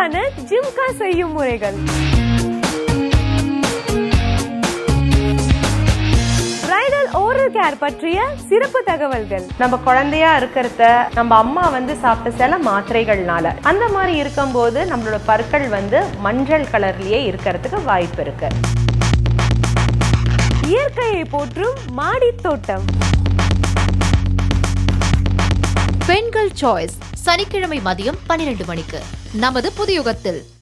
சிறப்பான ஜிம்கா செய்யும் முறைகள் பிரைடல் ஓரல் கேர் பற்றிய சிறப்பு தகவல்கள் நம்ம குழந்தையா இருக்கிறத நம்ம அம்மா வந்து சாப்பிட்ட சில மாத்திரைகள்னால அந்த மாதிரி இருக்கும்போது நம்மளோட பற்கள் வந்து மஞ்சள் கலர்லயே இருக்கிறதுக்கு வாய்ப்பு இருக்கு இயற்கையை போற்றும் மாடி தோட்டம் பெண்கள் சாய்ஸ் சனிக்கிழமை மதியம் பன்னிரண்டு மணிக்கு நமது புதியுகத்தில்